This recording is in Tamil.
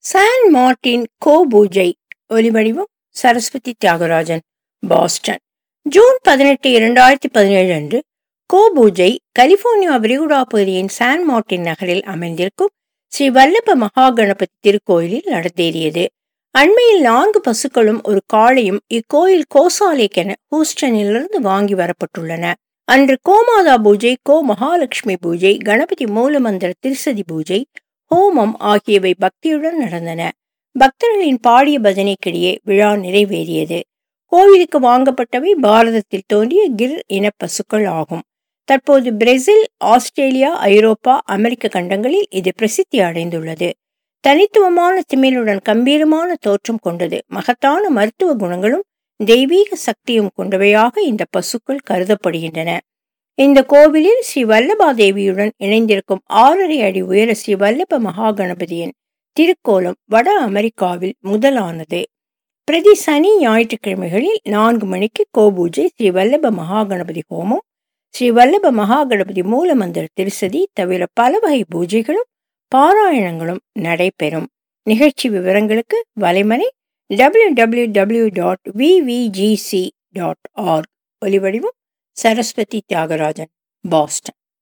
சான் மார்டின் கோ பூஜை ஒலிவடிவம் சரஸ்வதி தியாகராஜன் பாஸ்டன் ஜூன் பதினெட்டு இரண்டாயிரத்தி பதினேழு அன்று கோ பூஜை கலிபோர்னியா விரிகுடா பகுதியின் சான் மார்டின் நகரில் அமைந்திருக்கும் ஸ்ரீ வல்லப மகா கணபதி திருக்கோயிலில் நடந்தேறியது அண்மையில் நான்கு பசுக்களும் ஒரு காளையும் இக்கோயில் கோசாலைக்கென ஹூஸ்டனிலிருந்து வாங்கி வரப்பட்டுள்ளன அன்று கோமாதா பூஜை கோ மகாலட்சுமி பூஜை கணபதி மூலமந்திர திருசதி பூஜை ஹோமம் ஆகியவை பக்தியுடன் நடந்தன பக்தர்களின் பாடிய பஜனைக்கிடையே விழா நிறைவேறியது கோவிலுக்கு வாங்கப்பட்டவை பாரதத்தில் தோன்றிய கிர் இன பசுக்கள் ஆகும் தற்போது பிரேசில் ஆஸ்திரேலியா ஐரோப்பா அமெரிக்க கண்டங்களில் இது பிரசித்தி அடைந்துள்ளது தனித்துவமான திமிழுடன் கம்பீரமான தோற்றம் கொண்டது மகத்தான மருத்துவ குணங்களும் தெய்வீக சக்தியும் கொண்டவையாக இந்த பசுக்கள் கருதப்படுகின்றன இந்த கோவிலில் ஸ்ரீ வல்லபா தேவியுடன் இணைந்திருக்கும் ஆறரை அடி உயர ஸ்ரீ வல்லப மகா கணபதியின் திருக்கோலம் வட அமெரிக்காவில் முதலானது பிரதி சனி ஞாயிற்றுக்கிழமைகளில் நான்கு மணிக்கு கோபூஜை ஸ்ரீ வல்லப மகா கணபதி ஹோமம் ஸ்ரீ வல்லப மகா கணபதி மூலமந்திர திருசதி தவிர பல வகை பூஜைகளும் பாராயணங்களும் நடைபெறும் நிகழ்ச்சி விவரங்களுக்கு வலைமனை W W W dot VVGC dot org ஒலிவடிவம் சரஸ்வதி தியாகராஜன் பாஸ்டன்